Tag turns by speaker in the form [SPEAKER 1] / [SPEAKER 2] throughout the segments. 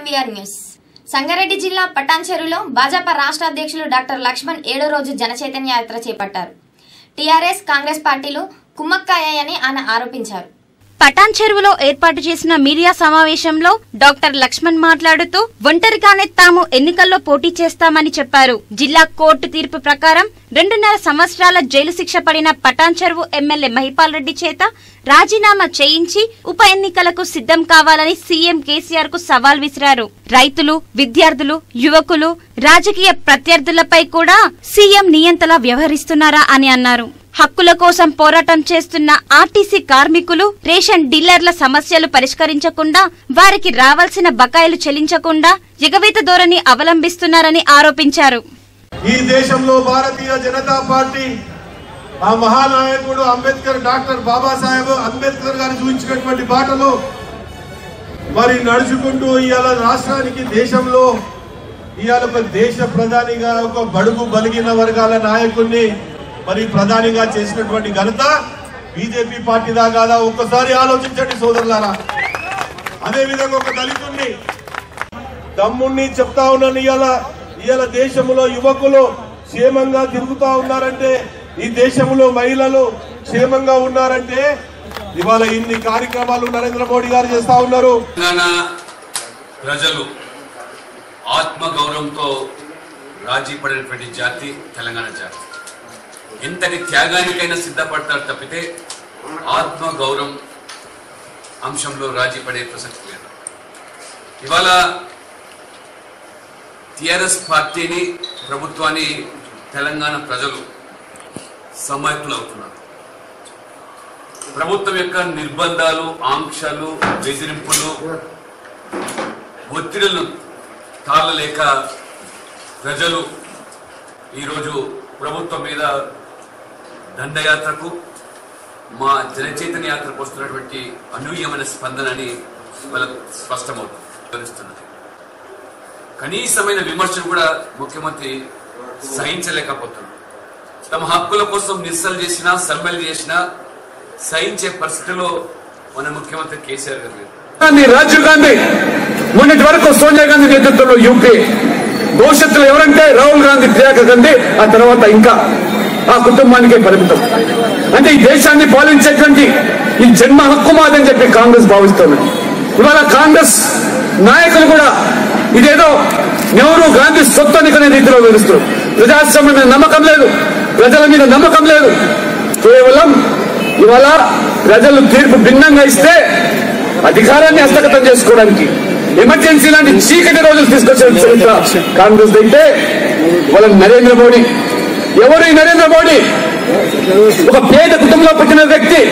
[SPEAKER 1] RVR news Sangareddy జిల్లా పటాన్చెరులో భాజపా రాష్ట్ర అధ్యక్షులు డాక్టర్ లక్ష్మణ్ ఏడో రోజు జనచైతన్య యాత్ర చేపట్టారు టీఆర్ఎస్ కాంగ్రెస్ పార్టీలు కుమ్మక్కాయని ఆయన ఆరోపించారు
[SPEAKER 2] పటాన్ చెరువులో ఏర్పాటు చేసిన మీడియా సమావేశంలో డాక్టర్ లక్ష్మణ్ మాట్లాడుతూ ఒంటరిగానే తాము ఎన్నికల్లో పోటీ చేస్తామని చెప్పారు జిల్లా కోర్టు తీర్పు ప్రకారం రెండున్నర సంవత్సరాల జైలు శిక్ష పడిన పటాన్ చెరువు ఎమ్మెల్యే మహిపాల్ రెడ్డి చేత రాజీనామా చేయించి ఉప ఎన్నికలకు సిద్ధం కావాలని సీఎం కేసీఆర్ కు సవాల్ విసిరారు రైతులు విద్యార్థులు యువకులు రాజకీయ ప్రత్యర్థులపై కూడా సీఎం నియంతలా వ్యవహరిస్తున్నారా అని అన్నారు హక్కుల కోసం పోరాటం చేస్తున్న ఆర్టీసీ కార్మికులు రేషన్ డీలర్ల సమస్యలు పరిష్కరించకుండా వారికి రావాల్సిన బకాయిలు చెల్లించకుండా ఎగవేత ధోరణి అవలంబిస్తున్నారని ఆరోపించారు
[SPEAKER 3] ఈ దేశంలో భారతీయ జనతా పార్టీ ఆ మహానాయకుడు అంబేద్కర్ డాక్టర్ బాబాసాహెబ్ అంబేద్కర్ గారు చూపించినటువంటి బాటలో మరి నడుచుకుంటూ ఇవాళ రాష్ట్రానికి దేశంలో ఇవాళ ఒక దేశ ప్రధానిగా ఒక బడుగు బలిగిన వర్గాల నాయకుడిని మరి ప్రధానిగా చేసినటువంటి ఘనత బీజేపీ పార్టీదా కాదా ఒక్కసారి ఆలోచించండి సోదరులారా అదే విధంగా ఒక దళితుణ్ణి తమ్ముణ్ణి చెప్తా ఉన్నాను ఇవాళ ఇవాళ దేశంలో యువకులు క్షేమంగా తిరుగుతా ఉన్నారంటే ఈ దేశంలో మహిళలు క్షేమంగా ఉన్నారంటే ఇవాళ ఇన్ని కార్యక్రమాలు నరేంద్ర మోడీ గారు చేస్తా ఉన్నారు
[SPEAKER 4] తెలంగాణ ప్రజలు ఆత్మ గౌరవంతో రాజీ పడినటువంటి జాతి తెలంగాణ జాతి ఎంతటి త్యాగానికైనా సిద్ధపడతారు తప్పితే ఆత్మ గౌరవం అంశంలో రాజీ పడే ప్రసక్తి లేదు ఇవాళ టిఆర్ఎస్ పార్టీని ప్రభుత్వాన్ని తెలంగాణ ప్రజలు సమైక్యులు అవుతున్నారు ప్రభుత్వం యొక్క నిర్బంధాలు ఆంక్షలు బెదిరింపులు ఒత్తిడులు తాళలేక ప్రజలు ఈరోజు ప్రభుత్వం మీద దండయాత్రకు మా జనచైతన్య యాత్రకు వస్తున్నటువంటి అనూహ్యమైన స్పందనని వాళ్ళకు స్పష్టమవుతుంది వివరిస్తున్నది కనీసమైన విమర్శను కూడా ముఖ్యమంత్రి సహించలేకపోతున్నారు తమ హక్కుల కోసం నిరసనలు చేసినా సమ్మెలు చేసినా సహించే పరిస్థితిలో మన ముఖ్యమంత్రి కేసీఆర్ గారు లేరు
[SPEAKER 5] గాంధీ రాజీవ్ గాంధీ మొన్నటి వరకు సోనియా గాంధీ నేతృత్వంలో యూపీ భవిష్యత్తులో ఎవరంటే రాహుల్ గాంధీ ప్రియాంక గాంధీ ఆ తర్వాత ఇంకా ఆ కుటుంబానికే పరిమితం అంటే ఈ దేశాన్ని పాలించేటువంటి ఈ జన్మ హక్కు మాదని చెప్పి కాంగ్రెస్ భావిస్తుంది ఇవాళ కాంగ్రెస్ నాయకులు కూడా ఇదేదో నెహ్రూ గాంధీ సొత్తు అనుకునే రీతిలో వివరిస్తారు ప్రజాస్వామ్యం మీద నమ్మకం లేదు ప్రజల మీద నమ్మకం లేదు కేవలం ఇవాళ ప్రజలు తీర్పు భిన్నంగా ఇస్తే అధికారాన్ని హస్తగతం చేసుకోవడానికి ఎమర్జెన్సీ లాంటి చీకటి రోజులు తీసుకొచ్చిన చరిత్ర కాంగ్రెస్ అయితే వాళ్ళ నరేంద్ర మోడీ ఎవరు ఈ నరేంద్ర మోడీ ఒక పేద కుటుంబంలో పుట్టిన వ్యక్తి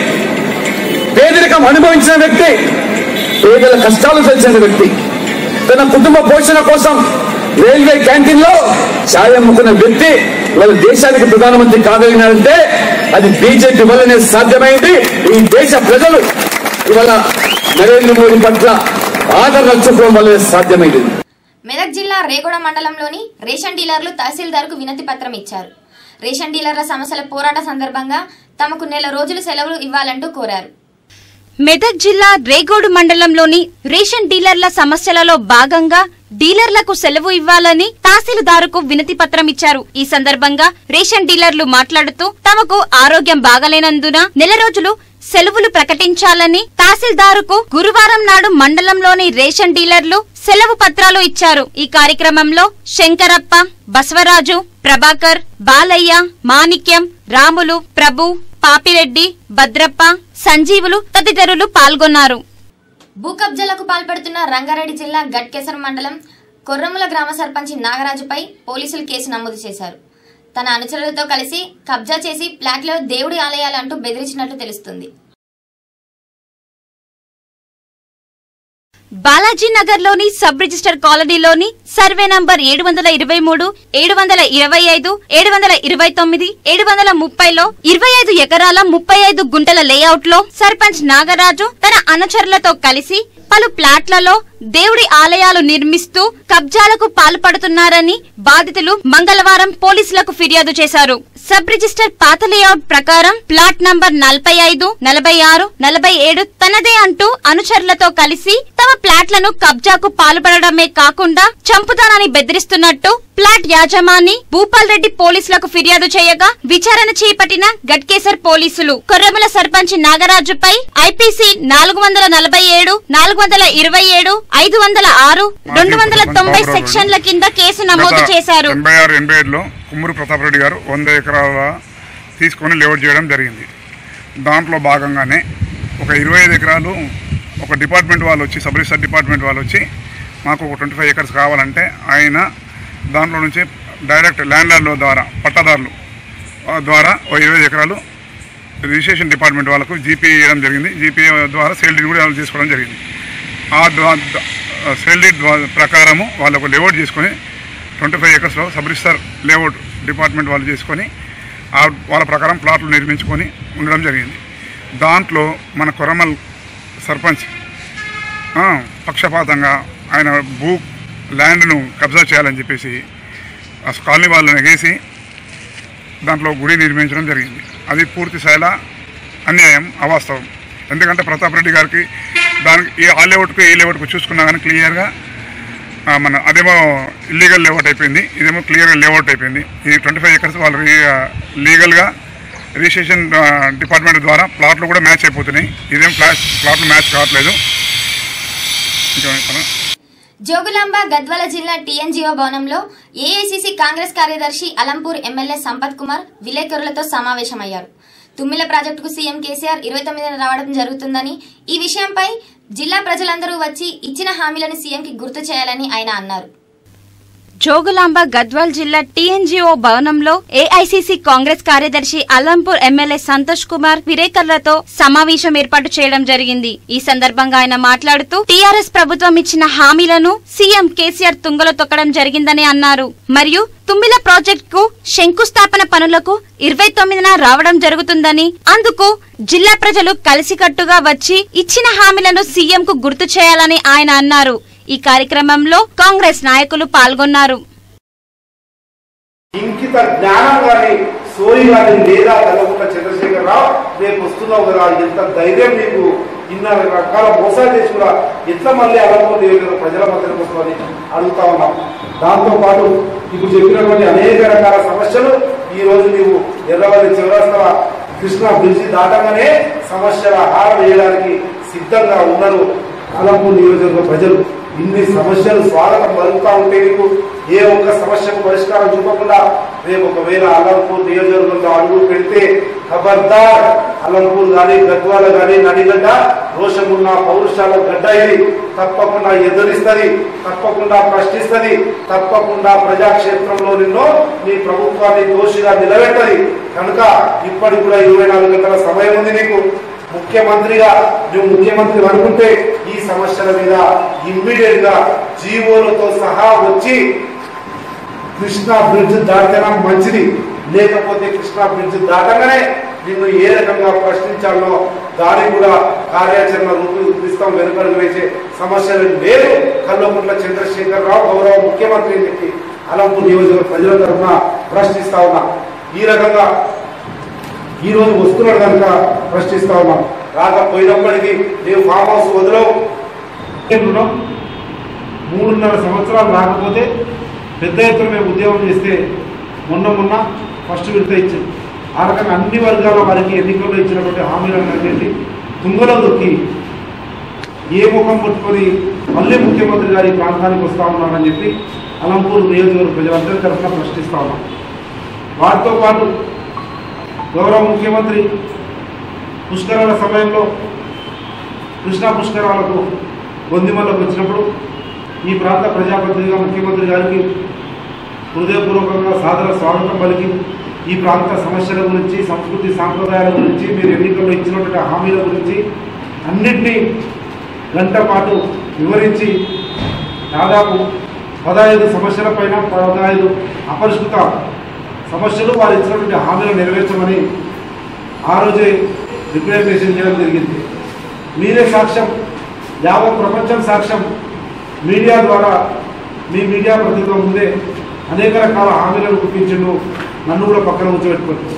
[SPEAKER 5] పేదరికం అనుభవించిన వ్యక్తి పేదల కష్టాలు తెలిసిన వ్యక్తి తన కుటుంబ పోషణ కోసం రైల్వే క్యాంటీన్ లో ఛాయ్ అమ్ముకున్న వ్యక్తి వాళ్ళ దేశానికి ప్రధానమంత్రి కాగలిగినారంటే అది బీజేపీ వల్లనే సాధ్యమైంది ఈ దేశ ప్రజలు ఇవాళ నరేంద్ర మోడీ పట్ల ఆదరణ చూపడం వల్లనే సాధ్యమైంది
[SPEAKER 1] మెదక్ జిల్లా రేగొడ మండలంలోని రేషన్ డీలర్లు తహసీల్దార్కు వినతి పత్రం ఇచ్చారు రేషన్ డీలర్ల సమస్యల పోరాట సందర్భంగా తమకు నెల రోజులు సెలవులు ఇవ్వాలంటూ కోరారు
[SPEAKER 2] మెదక్ జిల్లా రేగోడు మండలంలోని రేషన్ డీలర్ల సమస్యలలో భాగంగా డీలర్లకు సెలవు ఇవ్వాలని తహసీల్దారుకు వినతి పత్రం ఇచ్చారు ఈ సందర్భంగా రేషన్ డీలర్లు మాట్లాడుతూ తమకు ఆరోగ్యం బాగలేనందున నెల రోజులు సెలవులు ప్రకటించాలని తహసీల్దారుకు గురువారం నాడు మండలంలోని రేషన్ డీలర్లు సెలవు పత్రాలు ఇచ్చారు ఈ కార్యక్రమంలో శంకరప్ప బసవరాజు ప్రభాకర్ బాలయ్య మాణిక్యం రాములు ప్రభు పాపిరెడ్డి భద్రప్ప సంజీవులు తదితరులు పాల్గొన్నారు
[SPEAKER 1] భూ కబ్జాలకు పాల్పడుతున్న రంగారెడ్డి జిల్లా గట్కేసర్ మండలం కొర్రముల గ్రామ సర్పంచి నాగరాజుపై పోలీసులు కేసు నమోదు చేశారు తన అనుచరులతో కలిసి కబ్జా చేసి ఫ్లాట్లో దేవుడి ఆలయాలంటూ బెదిరించినట్లు తెలుస్తుంది
[SPEAKER 2] బాలాజీ నగర్ లోని సబ్ రిజిస్టర్ కాలనీలోని సర్వే నంబర్ ఏడు వందల ఇరవై మూడు ఏడు వందల ఇరవై ఐదు ఏడు వందల ఇరవై తొమ్మిది ఏడు వందల ముప్పైలో ఇరవై ఐదు ఎకరాల ముప్పై ఐదు గుంటల లేఅవుట్ లో సర్పంచ్ నాగరాజు తన అనుచరులతో కలిసి పలు ప్లాట్లలో దేవుడి ఆలయాలు నిర్మిస్తూ కబ్జాలకు పాల్పడుతున్నారని బాధితులు మంగళవారం పోలీసులకు ఫిర్యాదు చేశారు సబ్ రిజిస్టర్ పాత లేఅవుట్ ప్రకారం ప్లాట్ నంబర్ నలభై ఐదు నలభై ఆరు నలభై ఏడు తనదే అంటూ అనుచరులతో కలిసి తమ ప్లాట్లను కబ్జాకు పాల్పడడమే కాకుండా చంపుతానని బెదిరిస్తున్నట్టు ప్లాట్ యాజమాని భూపాల్ రెడ్డి పోలీసులకు ఫిర్యాదు చేయగా విచారణ చేపట్టిన గట్కేసర్ పోలీసులు కొర్రముల సర్పంచ్ నాగరాజుపై ఐపీసీ నాలుగు వందల నలభై ఏడు నాలుగు వందల ఇరవై ఏడు ఐదు వందల ఆరు రెండు వందల తొంభై సెక్షన్ల కింద కేసు నమోదు చేశారు
[SPEAKER 6] ఎనభై ఆరు ఎనభై ఏడులో కుమ్మూరు ప్రతాప్ రెడ్డి గారు వంద ఎకరాల తీసుకొని లేఅవుట్ చేయడం జరిగింది దాంట్లో భాగంగానే ఒక ఇరవై ఐదు ఎకరాలు ఒక డిపార్ట్మెంట్ వాళ్ళు వచ్చి సబ్ రిజిస్టర్ డిపార్ట్మెంట్ వాళ్ళు వచ్చి మాకు ఒక ట్వంటీ ఫైవ్ ఎకర్స్ కావాలంటే ఆయన దాంట్లో నుంచి డైరెక్ట్ ల్యాండ్ లార్డ్ల ద్వారా పట్టాదారులు ఆ, ద్వారా ఓ ఇరవై ఎకరాలు రిజిస్ట్రేషన్ డిపార్ట్మెంట్ వాళ్ళకు జీపీ ఇవ్వడం జరిగింది జీపీ ద్వారా సేల్ డీడ్ కూడా వాళ్ళు తీసుకోవడం జరిగింది ఆ ద్వా- ద- సేల్ డీడ్ ద్వా- ప్రకారము వాళ్ళకు లేఅవుట్ చేసుకొని ట్వంటీ ఫైవ్ ఎకర్స్లో సబ్ రిజిస్టర్ లేఅవుట్ డిపార్ట్మెంట్ వాళ్ళు చేసుకొని ఆ వాళ్ళ ప్రకారం ప్లాట్లు నిర్మించుకొని ఉండడం జరిగింది దాంట్లో మన కొరమల్ సర్పంచ్ ఆ, పక్షపాతంగా ఆయన భూ ల్యాండ్ను కబ్జా చేయాలని చెప్పేసి ఆ కాలనీ వాళ్ళని ఎగేసి దాంట్లో గుడి నిర్మించడం జరిగింది అది పూర్తి స్థాయిలో అన్యాయం అవాస్తవం ఎందుకంటే ప్రతాప్ రెడ్డి గారికి దానికి ఈ ఆ లేఅవుట్కు ఈ లేఅవుట్కు చూసుకున్నా కానీ క్లియర్గా ఆ, మన అదేమో ఇల్లీగల్ లేఅవుట్ అయిపోయింది ఇదేమో క్లియర్గా లేఅవుట్ అయిపోయింది ఈ ట్వంటీ ఫైవ్ ఎకర్స్ వాళ్ళు లీగల్గా రిజిస్ట్రేషన్ ఆ, డిపార్ట్మెంట్ ద్వారా ప్లాట్లు కూడా మ్యాచ్ అయిపోతున్నాయి ఇదేం ప్లాట్ ప్లాట్లు మ్యాచ్ కావట్లేదు ఇంకా చెప్పనా?
[SPEAKER 1] జోగులాంబ గద్వాల జిల్లా టీఎన్జీఓ భవనంలో ఏఐసిసి కాంగ్రెస్ కార్యదర్శి అలంపూర్ ఎమ్మెల్యే సంపత్ కుమార్ విలేకరులతో సమావేశమయ్యారు తుమ్మిల ప్రాజెక్టుకు సీఎం కేసీఆర్ ఇరవై తొమ్మిదిన రావడం జరుగుతుందని ఈ విషయంపై జిల్లా ప్రజలందరూ వచ్చి ఇచ్చిన హామీలను సీఎంకి గుర్తు చేయాలని ఆయన అన్నారు
[SPEAKER 2] జోగులాంబ గద్వాల్ జిల్లా టీఎన్జీఓ భవనంలో ఏఐసీసీ కాంగ్రెస్ కార్యదర్శి అలంపూర్ ఎమ్మెల్యే సంతోష్ కుమార్ విలేకరులతో సమావేశం ఏర్పాటు చేయడం జరిగింది ఈ సందర్భంగా ఆయన మాట్లాడుతూ టీఆర్ఎస్ ప్రభుత్వం ఇచ్చిన హామీలను సీఎం కేసీఆర్ తుంగలో తొక్కడం జరిగిందని అన్నారు మరియు తుమ్మిల ప్రాజెక్టుకు శంకుస్థాపన పనులకు ఇరవై తొమ్మిదిన రావడం జరుగుతుందని అందుకు జిల్లా ప్రజలు కలిసికట్టుగా వచ్చి ఇచ్చిన హామీలను సీఎం కు గుర్తు చేయాలని ఆయన అన్నారు ఈ కార్యక్రమంలో కాంగ్రెస్ నాయకులు పాల్గొన్నారు
[SPEAKER 7] ఇంకిత జ్ఞానం కానీ సోయి కానీ లేదా కలగకుండా చంద్రశేఖరరావు రేపు వస్తున్నావు కదా ఎంత ధైర్యం నీకు ఇన్న రకాల మోసాలు చేసి కూడా ఎట్లా మళ్ళీ అలపోతే ప్రజల మధ్యలో వస్తుందని అడుగుతా ఉన్నాం దాంతో పాటు ఇప్పుడు చెప్పినటువంటి అనేక రకాల సమస్యలు ఈ రోజు నీవు ఎర్రవల్లి చివరస్తల కృష్ణా బ్రిడ్జి దాటగానే సమస్యల హార వేయడానికి సిద్ధంగా ఉన్నారు అలంపూర్ నియోజకవర్గ ప్రజలు ఇన్ని సమస్యలు స్వాగతం పలుకుతా ఉంటే నీకు ఏ ఒక్క సమస్యకు పరిష్కారం చూపకుండా రేపు ఒకవేళ అలంపూర్ నియోజకవర్గంలో అడుగు పెడితే ఖబర్దార్ అలంపూర్ గాని గద్వాల గాని నడిగడ్డ రోషమున్న పౌరుషాల గడ్డ ఇది తప్పకుండా ఎదురిస్తుంది తప్పకుండా ప్రశ్నిస్తుంది తప్పకుండా ప్రజాక్షేత్రంలో నిన్నో నీ ప్రభుత్వాన్ని దోషిగా నిలబెట్టది కనుక ఇప్పటికి కూడా ఇరవై నాలుగు గంటల సమయం ఉంది నీకు ముఖ్యమంత్రిగా నువ్వు ముఖ్యమంత్రి అనుకుంటే ఈ సమస్యల మీద ఇమ్మీడియట్ గా జీవోలతో సహా వచ్చి కృష్ణా బ్రిడ్జ్ దాటినా మంచిది లేకపోతే కృష్ణా బ్రిడ్జ్ దాటగానే నిన్ను ఏ రకంగా ప్రశ్నించాలో దానికి కూడా కార్యాచరణ రూపొందిస్తాం వెనుకడుగు వేసే సమస్యలు లేదు కల్వకుంట్ల చంద్రశేఖర్ రావు గౌరవ ముఖ్యమంత్రి అని చెప్పి అలంపూర్ నియోజకవర్గ ప్రజల తరఫున ప్రశ్నిస్తా ఉన్నా ఈ రకంగా ఈ రోజు వస్తున్నాడు కనుక ప్రశ్నిస్తా ఉన్నాం రాకపోయినప్పటికీ నీవు ఫామ్ హౌస్ వదలవు రుణం మూడున్నర సంవత్సరాలు రాకపోతే పెద్ద ఎత్తున మేము ఉద్యోగం చేస్తే మొన్న మొన్న ఫస్ట్ విడత ఇచ్చింది ఆ రకంగా అన్ని వర్గాల వారికి ఎన్నికల్లో ఇచ్చినటువంటి హామీలను అనేది తుంగలో దొక్కి ఏ ముఖం పట్టుకొని మళ్ళీ ముఖ్యమంత్రి గారి ప్రాంతానికి వస్తా ఉన్నారని చెప్పి అలంపూర్ నియోజకవర్గ ప్రజలందరి తరఫున ప్రశ్నిస్తా ఉన్నాం వాటితో పాటు గౌరవ ముఖ్యమంత్రి పుష్కరాల సమయంలో కృష్ణా పుష్కరాలకు గొందిమల్లోకి వచ్చినప్పుడు ఈ ప్రాంత ప్రజాప్రతినిధిగా ముఖ్యమంత్రి గారికి హృదయపూర్వకంగా సాదర స్వాగతం పలికి ఈ ప్రాంత సమస్యల గురించి సంస్కృతి సాంప్రదాయాల గురించి మీరు ఎన్నికల్లో ఇచ్చినటువంటి హామీల గురించి అన్నింటినీ గంట పాటు వివరించి దాదాపు పదహైదు సమస్యల పైన పదహైదు అపరిష్కృత సమస్యలు వారు ఇచ్చినటువంటి హామీలు నెరవేర్చమని ఆ రోజే రిప్రజెంటేషన్ చేయడం జరిగింది మీరే సాక్ష్యం యావత్ ప్రపంచం సాక్ష్యం మీడియా ద్వారా మీ మీడియా ప్రతినిధుల ముందే అనేక రకాల హామీలను గుర్తించిండు నన్ను కూడా పక్కన కూర్చోబెట్టుకోండి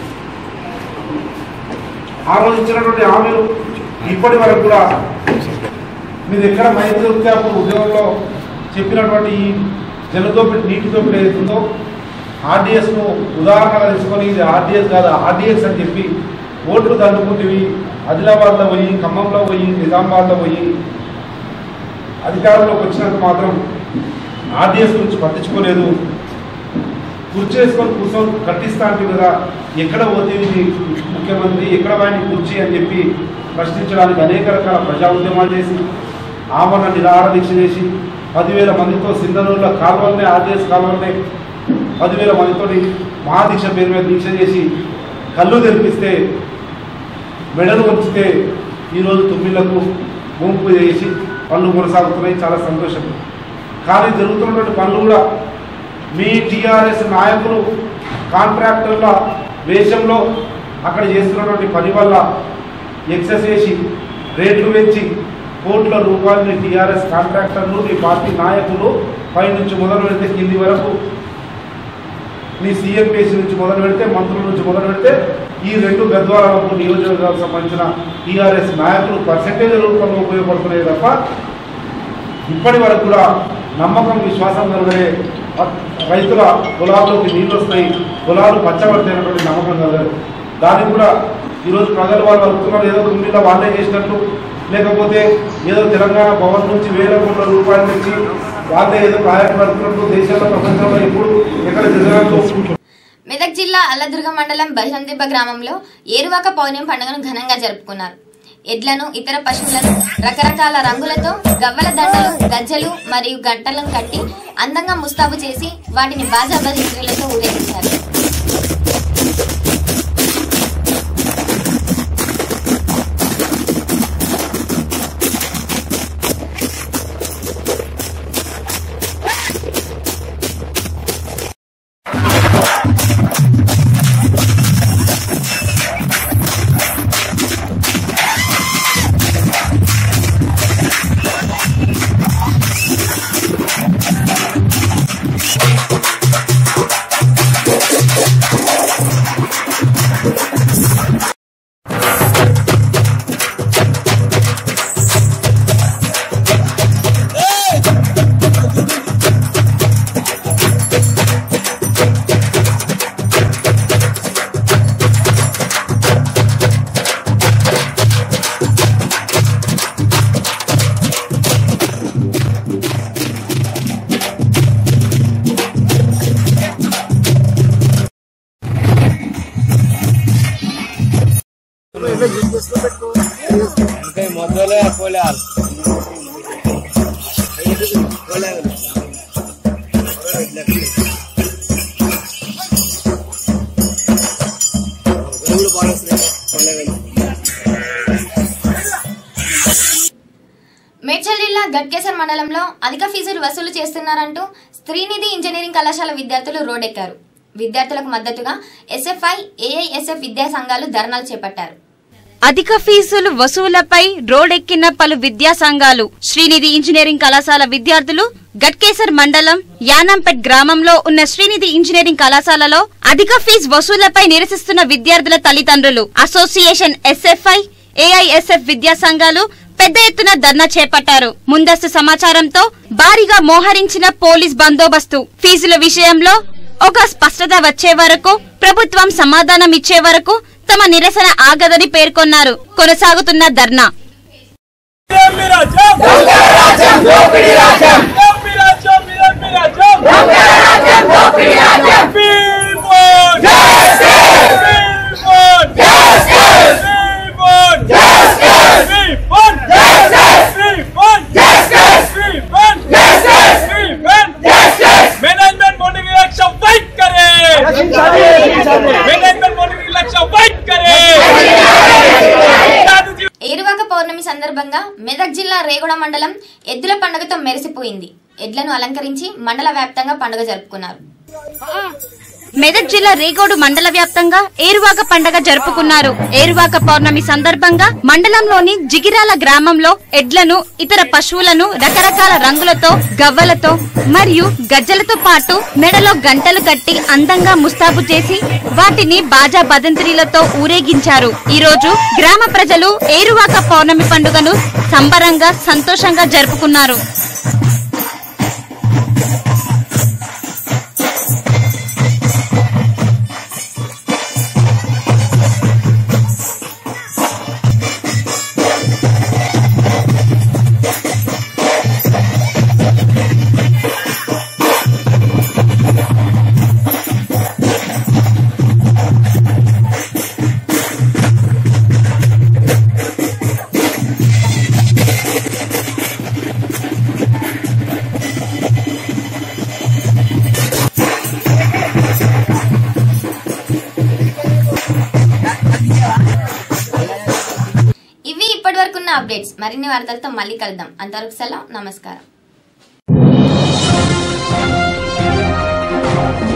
[SPEAKER 7] ఆ రోజు ఇచ్చినటువంటి హామీలు ఇప్పటి వరకు కూడా మీరు ఎక్కడ మైండ్ దొరికితే అప్పుడు ఉద్యోగంలో చెప్పినటువంటి ఈ జలదోపిడి నీటి దోపిడి ఏదైతుందో ఆర్డీఎస్ను ఉదాహరణగా తీసుకొని ఇది ఆర్డీఎస్ కాదు ఆర్డీఎస్ అని చెప్పి ఓట్లు దండుకుంటేవి ఆదిలాబాద్లో పోయి ఖమ్మంలో పోయి నిజామాబాద్లో పోయి అధికారంలోకి వచ్చినాక మాత్రం ఆర్డీఎస్ గురించి పట్టించుకోలేదు కుర్చీ వేసుకొని కూర్చొని కట్టిస్తా అంటే కదా ఎక్కడ పోతే ఇది ముఖ్యమంత్రి ఎక్కడ వాడిని కుర్చీ అని చెప్పి ప్రశ్నించడానికి అనేక రకాల ప్రజా ఉద్యమాలు చేసి ఆమరణ నిరాహార దీక్ష చేసి పదివేల మందితో సింధనూరులో కాలువలనే ఆర్డీఎస్ కాలువలనే పదివేల మందితో మహాదీక్ష పేరు మీద దీక్ష చేసి కళ్ళు తెరిపిస్తే మెడలు వంచితే ఈరోజు తుమ్మిళ్లకు భూమి పూజ చేసి పనులు కొనసాగుతున్నాయి చాలా సంతోషం కానీ జరుగుతున్నటువంటి పనులు కూడా మీ టీఆర్ఎస్ నాయకులు కాంట్రాక్టర్ల వేషంలో అక్కడ చేస్తున్నటువంటి పని వల్ల ఎక్సెస్ చేసి రేట్లు పెంచి కోట్ల రూపాయలని టీఆర్ఎస్ కాంట్రాక్టర్లు మీ పార్టీ నాయకులు పై నుంచి మొదలు పెడితే కింది వరకు మీ సీఎంపీసీ నుంచి మొదలు పెడితే మంత్రుల నుంచి మొదలు పెడితే ఈ రెండు గద్వాలకు నియోజకవర్గాలకు సంబంధించిన టీఆర్ఎస్ నాయకులు పర్సెంటేజ్ రూపంలో ఉపయోగపడుతున్నాయి తప్ప ఇప్పటి వరకు కూడా నమ్మకం విశ్వాసం కలిగే రైతుల పొలాల్లోకి నీళ్ళు వస్తాయి పొలాలు పచ్చబడతాయన్నటువంటి నమ్మకం కలగదు దానికి కూడా ఈరోజు ప్రజలు వాళ్ళు అనుకున్నారు ఏదో కుండీలో వాళ్ళే చేసినట్లు లేకపోతే ఏదో తెలంగాణ భవన్ నుంచి వేల కోట్ల రూపాయలు తెచ్చి వాళ్ళే ఏదో ప్రయాణపడుతున్నట్టు దేశంలో ప్రపంచంలో ఎప్పుడు ఎక్కడ జరగదు
[SPEAKER 1] మెదక్ జిల్లా అల్లదుర్గ మండలం బహిరందిబ్బ గ్రామంలో ఏరువాక పౌర్ణమి పండుగను ఘనంగా జరుపుకున్నారు ఎడ్లను ఇతర పశువులను రకరకాల రంగులతో గవ్వల దండలు గజ్జలు మరియు గంటలను కట్టి అందంగా ముస్తాబు చేసి వాటిని బాజా భజంత్రులతో ఊరేగించారు మేడ్చల్ జిల్లా గట్కేసర్ మండలంలో అధిక ఫీజులు వసూలు చేస్తున్నారంటూ శ్రీనిధి ఇంజనీరింగ్ కళాశాల విద్యార్థులు రోడ్డెక్కారు విద్యార్థులకు మద్దతుగా ఎస్ఎఫ్ఐ ఏఐఎస్ఎఫ్ విద్యా సంఘాలు ధర్నాలు చేపట్టారు
[SPEAKER 2] అధిక ఫీజులు వసూలపై రోడెక్కిన పలు విద్యా సంఘాలు శ్రీనిధి ఇంజనీరింగ్ కళాశాల విద్యార్థులు గట్కేసర్ మండలం యానంపేట్ గ్రామంలో ఉన్న శ్రీనిధి ఇంజనీరింగ్ కళాశాలలో అధిక ఫీజు వసూలపై నిరసిస్తున్న విద్యార్థుల తల్లిదండ్రులు అసోసియేషన్ ఎస్ఎఫ్ఐ ఏఐఎస్ఎఫ్ విద్యా సంఘాలు పెద్ద ఎత్తున ధర్నా చేపట్టారు ముందస్తు సమాచారంతో భారీగా మోహరించిన పోలీస్ బందోబస్తు ఫీజుల విషయంలో ఒక స్పష్టత వచ్చే వరకు ప్రభుత్వం సమాధానం ఇచ్చే వరకు తమ నిరసన ఆగదని పేర్కొన్నారు కొనసాగుతున్న ధర్నా
[SPEAKER 8] मैनेजमेंट बोर्ड की लक्ष्य फाइट करे मैनेजमेंट बोर्ड की लक्ष्य फाइट करे
[SPEAKER 1] ఏరువాక పౌర్ణమి సందర్భంగా మెదక్ జిల్లా రేగొడ మండలం ఎద్దుల పండుగతో మెరిసిపోయింది ఎడ్లను అలంకరించి మండల వ్యాప్తంగా పండుగ జరుపుకున్నారు
[SPEAKER 2] మెదక్ జిల్లా రేగోడు మండల వ్యాప్తంగా ఏరువాక పండగ జరుపుకున్నారు ఏరువాక పౌర్ణమి సందర్భంగా మండలంలోని జిగిరాల గ్రామంలో ఎడ్లను ఇతర పశువులను రకరకాల రంగులతో గవ్వలతో మరియు గజ్జలతో పాటు మెడలో గంటలు కట్టి అందంగా ముస్తాబు చేసి వాటిని బాజా బదంత్రీలతో ఊరేగించారు ఈ రోజు గ్రామ ప్రజలు ఏరువాక పౌర్ణమి పండుగను సంబరంగా సంతోషంగా జరుపుకున్నారు
[SPEAKER 1] ఇవి ఇప్పటి వరకు ఉన్న అప్డేట్స్ మరిన్ని వార్తలతో మళ్ళీ కలుద్దాం అంతవరకు సెలవు నమస్కారం